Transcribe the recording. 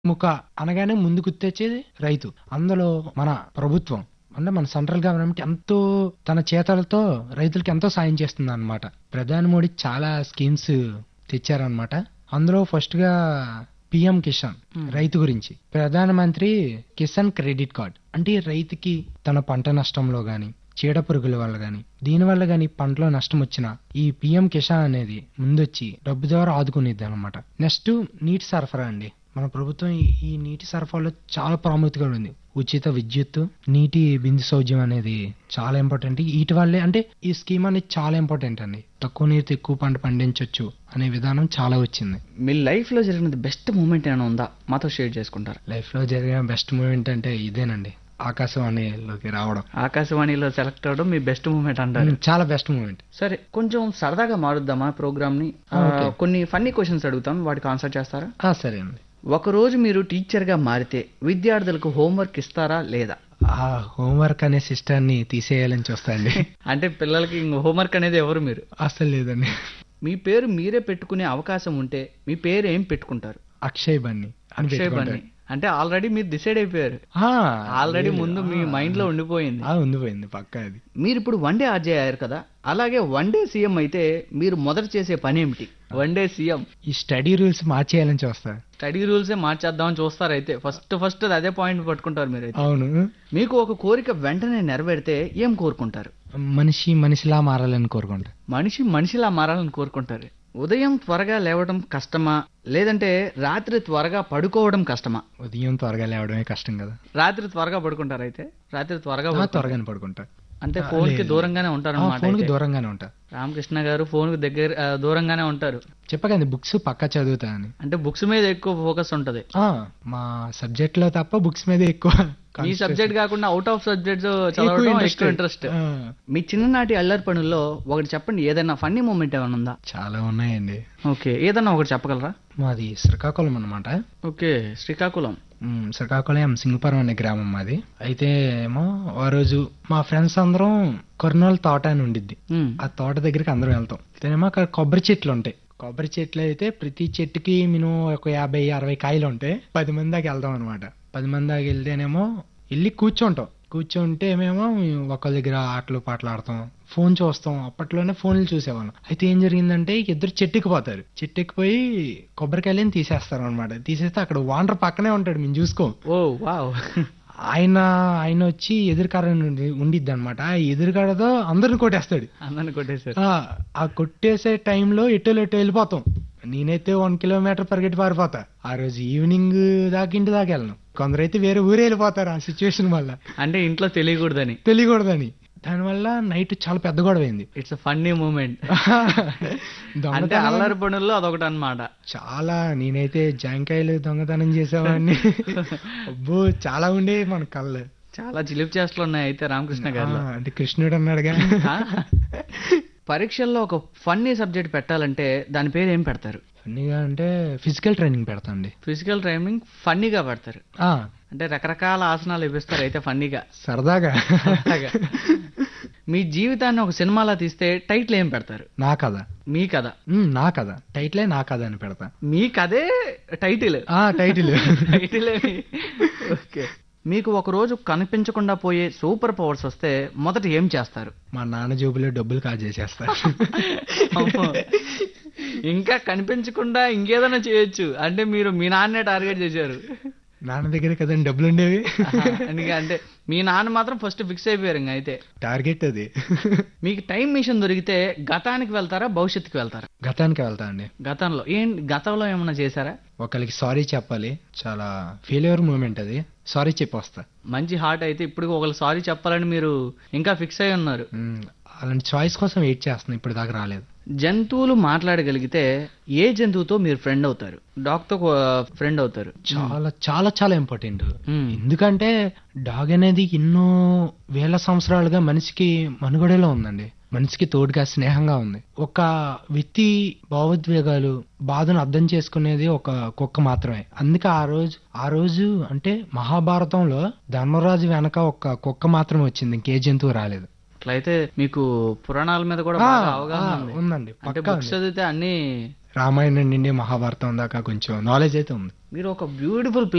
ముఖ అనగానే ముందు గుర్తొచ్చేది రైతు అందులో మన ప్రభుత్వం అంటే మన సెంట్రల్ గవర్నమెంట్ ఎంతో తన చేతలతో రైతులకు ఎంతో సాయం చేస్తుంది అనమాట ప్రధాని మోడీ చాలా స్కీమ్స్ తెచ్చారనమాట అందులో ఫస్ట్ గా పిఎం కిసాన్ రైతు గురించి ప్రధానమంత్రి కిసాన్ క్రెడిట్ కార్డ్ అంటే రైతుకి తన పంట నష్టంలో గాని చీడ పురుగుల వల్ల గాని దీని వల్ల గాని పంటలో నష్టం వచ్చినా ఈ పిఎం కిసాన్ అనేది ముందొచ్చి డబ్బు ద్వారా ఆదుకునేది అనమాట నెక్స్ట్ నీటి సరఫరా అండి మన ప్రభుత్వం ఈ- ఈ నీటి సరఫరాలో చాలా ప్రాముఖ్యత ఉంది ఉచిత విద్యుత్ నీటి బిందు సౌజ్యం అనేది చాలా ఇంపార్టెంట్ వీటి వల్లే అంటే ఈ స్కీమ్ అనేది చాలా ఇంపార్టెంట్ అండి తక్కువ నీరుతో ఎక్కువ పంట పండించవచ్చు అనే విధానం చాలా వచ్చింది మీ లైఫ్ లో జరిగినది బెస్ట్ మూమెంట్ ఏమైనా ఉందా మాతో షేర్ చేసుకుంటారు లైఫ్ లో జరిగిన బెస్ట్ మూమెంట్ అంటే ఇదేనండి ఆకాశవాణిలోకి రావడం ఆకాశవాణిలో సెలెక్ట్ అవడం మీ బెస్ట్ మూమెంట్ అంటారు చాలా బెస్ట్ మూమెంట్ సరే కొంచెం సరదాగా మారుద్దామా ప్రోగ్రామ్ ని ఆ, ఓకే. కొన్ని ఫన్నీ క్వశ్చన్స్ అడుగుతాం వాటికి ఆన్సర్ చేస్తారా సరే అండి ఒక రోజు మీరు టీచర్ గా మారితే విద్యార్థులకు హోంవర్క్ ఇస్తారా లేదా ఆ హోంవర్క్ అనే సిస్టాన్ని తీసేయాలని చూస్తా అండి అంటే పిల్లలకి హోంవర్క్ అనేది ఎవరు మీరు అసలు లేదండి మీ పేరు మీరే పెట్టుకునే అవకాశం ఉంటే మీ పేరు ఏం పెట్టుకుంటారు అక్షయ్ బన్ని అని అక్షయ్ పెట్టుకుంటాను. బన్ని అంటే ఆల్రెడీ మీరు డిసైడ్ అయిపోయారు ఆ, ఆల్రెడీ లేదు. ముందు మీ ఆ, మైండ్ లో ఉండిపోయింది ఆ, ఉండిపోయింది పక్క అది మీరు ఇప్పుడు వన్ డే ఆర్జే అయ్యారు కదా అలాగే వన్ డే సీఎం అయితే మీరు మొదట చేసే పని ఏమిటి వన్ డే సీఎం ఈ స్టడీ రూల్స్ మార్చేయాలని చూస్తా స్టడీ రూల్సే మార్చేద్దామని చూస్తారు అయితే ఫస్ట్ ఫస్ట్ అదే పాయింట్ పట్టుకుంటారు మీరు అయితే అవును మీకు ఒక కోరిక వెంటనే నెరవేరితే ఏం కోరుకుంటారు మనిషి మనిషిలా మారాలని కోరుకుంటా మనిషి మనిషిలా మారాలని కోరుకుంటారు ఉదయం త్వరగా లేవడం కష్టమా లేదంటే రాత్రి త్వరగా పడుకోవడం కష్టమా ఉదయం త్వరగా లేవడమే కష్టం కదా రాత్రి త్వరగా పడుకుంటారు అయితే రాత్రి త్వరగా ఆ, పడుకుంటారు. త్వరగానే పడుకుంటా అంటే ఆ, ఫోన్ కి లేదు. దూరంగానే ఆ, ఉంటారన్నమాట ఫోన్ కి అయితే. దూరంగానే ఉంటా రామకృష్ణ గారు ఫోన్ కి దగ్గర ఆ, దూరంగానే ఉంటారు చెప్పకండి బుక్స్ పక్కా చదువుతా అని అంటే బుక్స్ మీద ఎక్కువ ఫోకస్ ఉంటది ఆ, మా సబ్జెక్ట్ లో తప్ప బుక్స్ మీద ఎక్కువ ఈ సబ్జెక్ట్ కాకుండా అవుట్ ఆఫ్ సబ్జెక్ట్స్ ఎక్కువ చదవడం interest. ఎక్కువ ఇంట్రెస్ట్ ఆ, మీ చిన్ననాటి అల్లరి పనుల్లో ఒకటి చెప్పండి ఏదైనా ఫన్నీ మూమెంట్ ఏమైనా ఉందా చాలా ఉన్నాయండి ఓకే ఏదన్నా ఒకటి చెప్పగలరా మాది శ్రీకాకుళం అనమాట ఓకే శ్రీకాకుళం శ్రీకాకుళం సింగపురం అనే గ్రామం మాది అయితే ఏమో ఆ రోజు మా ఫ్రెండ్స్ అందరం కొర్నూలు తోట అని ఉండిద్ది ఉమ్, ఆ తోట దగ్గరికి అందరం వెళ్తాం అయితేనేమో అక్కడ కొబ్బరి చెట్లు ఉంటాయి కొబ్బరి చెట్లు అయితే ప్రతి చెట్టుకి మినిమం ఒక యాభై అరవై కాయలు ఉంటాయి పది మంది దాకా వెళ్దాం అనమాట పది మంది దాకా వెళ్తేనేమో వెళ్ళి కూర్చుంటాం కూర్చుంటే మేము ఒకళ్ళ దగ్గర ఆటలు పాటలు ఆడతాం ఫోన్ చూస్తాం అప్పట్లోనే ఫోన్లు చూసేవాళ్ళం అయితే ఏం జరిగిందంటే ఇద్దరు చెట్టుకి పోతారు చెట్టుకి పోయి కొబ్బరికాయలని తీసేస్తారు అనమాట తీసేస్తే అక్కడ వాండర్ పక్కనే ఉంటాడు మేము చూసుకో ఓ వావ్ ఆయన ఆయన వచ్చి ఎదురుకాడ ఉండిద్ది అనమాట ఆ ఎదురుకాడతో అందరిని కొట్టేస్తాడు అందరిని కొట్టేశారు ఆ ఆ కొట్టేసే టైంలో ఎటు ఎటు వెళ్ళిపోతాం నేనైతే వన్ కిలోమీటర్ పరిగెట్టి పారిపోతా ఆ రోజు ఈవినింగ్ దాకా ఇంటి దాకా వెళ్ళను కొందరైతే వేరే ఊరే వెళ్ళిపోతారు ఆ సిచ్యువేషన్ వల్ల అంటే ఇంట్లో తెలియకూడదని తెలియకూడదని దానివల్ల నైట్ చాలా పెద్ద గొడవ అయింది ఇట్స్ ఫన్నీ మూమెంట్ అంటే దొంగతనం అల్లరి పనుల్లో అదొకటి అన్నమాట చాలా నేనైతే జాంకాయలు దొంగతనం చేసేవాడిని అబ్బో చాలా ఉండే మన కళ్ళు చాలా చిలిపి చేష్టలు ఉన్నాయి అయితే రామకృష్ణ గారిలో ఆ, అంటే కృష్ణుడు అన్నాడుగా ఆ? పరీక్షల్లో ఒక ఫన్నీ సబ్జెక్ట్ పెట్టాలంటే దాని పేరు ఏం పెడతారు ఫన్నీగా అంటే ఫిజికల్ ట్రైనింగ్ పెడతాండి ఫిజికల్ ట్రైనింగ్ ఫన్నీగా పెడతారు ఆ, అంటే రకరకాల ఆసనాలు ఇప్పిస్తారు అయితే ఫన్నీగా సరదాగా సరదాగా. మీ జీవితాన్ని ఒక సినిమాలా తీస్తే టైటిల్ ఏం పెడతారు నా కథ మీ కథ ఉమ్, నా కథ టైటిలే నా కథ అని పెడతా మీ కథే టైటిల్ ఆ టైటిల్ టైటిల్ ఓకే మీకు ఒక రోజు కనిపించకుండా పోయే సూపర్ పవర్స్ వస్తే మొదట ఏం చేస్తారు మా నాన్న జోబులో డబ్బులు కాజేసేస్తా అమ్మో. ఇంకా కనిపించకుండా ఇంకేదైనా చేయొచ్చు అంటే మీరు మీ నాన్నే టార్గెట్ చేశారు నాన్న దగ్గర కదండి డబ్బులు ఉండేవి ఆహా, అందుకే అంటే మీ నాన్న మాత్రం ఫస్ట్ ఫిక్స్ అయిపోయారు ఇంకా అయితే టార్గెట్ అది మీకు టైం మిషన్ దొరికితే గతానికి వెళ్తారా భవిష్యత్తుకి వెళ్తారా గతానికి వెళ్తా అండి గతంలో ఏం గతంలో ఏమన్నా చేశారా ఒకరికి సారీ చెప్పాలి చాలా ఫెయిల్యూర్ మూమెంట్ అది సారీ చెప్పి వస్తా మంచి హార్ట్ అయితే ఇప్పుడు ఒకరు సారీ చెప్పాలని మీరు ఇంకా ఫిక్స్ అయి ఉన్నారు ఉమ్, అలాంటి చాయిస్ కోసం వెయిట్ చేస్తున్నా ఇప్పుడు దాకా రాలేదు జంతువులు మాట్లాడగలిగితే ఏ జంతువుతో మీరు ఫ్రెండ్ అవుతారు డాగ్ తో ఫ్రెండ్ అవుతారు చాలా చాలా చాలా ఇంపార్టెంట్ మ్మ్. ఎందుకంటే డాగ్ అనేది ఎన్నో వేల సంవత్సరాలుగా మనిషికి మనుగడలో ఉందండి మనిషికి తోడుగా స్నేహంగా ఉంది ఒక వ్యక్తి భావోద్వేగాలు బాధను అర్థం చేసుకునేది ఒక కుక్క మాత్రమే అందుకే ఆ రోజు ఆ రోజు అంటే మహాభారతంలో ధర్మరాజు వెనక ఒక కుక్క మాత్రమే వచ్చింది ఇంకే జంతువు రాలేదు అట్లయితే మీకు పురాణాల మీద కూడా ఆ, బాగా అవగాహన ఆ, ఉంది ఉందండి అంటే పక్కా బుక్స్ ఉంది. చదివితే అన్ని రామాయణం నుండి మహాభారతం దాకా కొంచెం నాలెడ్జ్ అయితే ఉంది మీరు ఒక బ్యూటిఫుల్